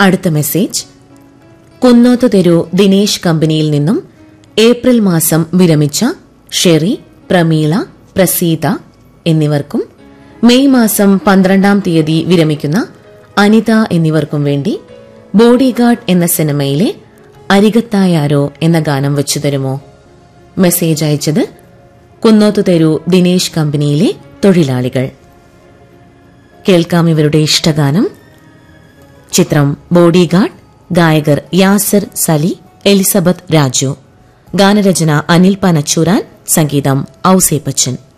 അടുത്ത മെസ്സേജ് കുന്നോത്ത് തെരു ദിനേശ് കമ്പനിയിൽ നിന്നും ഏപ്രിൽ മാസം വിരമിച്ച ഷെറി പ്രമീള പ്രസീത എന്നിവർക്കും മെയ് മാസം പന്ത്രണ്ടാം തീയതി വിരമിക്കുന്ന അനിത എന്നിവർക്കും വേണ്ടി ബോഡിഗാർഡ് എന്ന സിനിമയിലെ അരികത്തായാരോ എന്ന ഗാനം വെച്ചു തരുമോ മെസ്സേജ് അയച്ചത് കുന്നോത്ത് തെരു ദിനേശ് കമ്പനിയിലെ തൊഴിലാളികൾ കേൾക്കാം ഇവരുടെ ഇഷ്ടഗാനം ചിത്രം ബോഡിഗാർഡ് ഗായകർ യാസർ സലി എലിസബത്ത് രാജു ഗാനരചന അനിൽ പനച്ചൂരാൻ സംഗീതം ഔസേപ്പച്ചൻ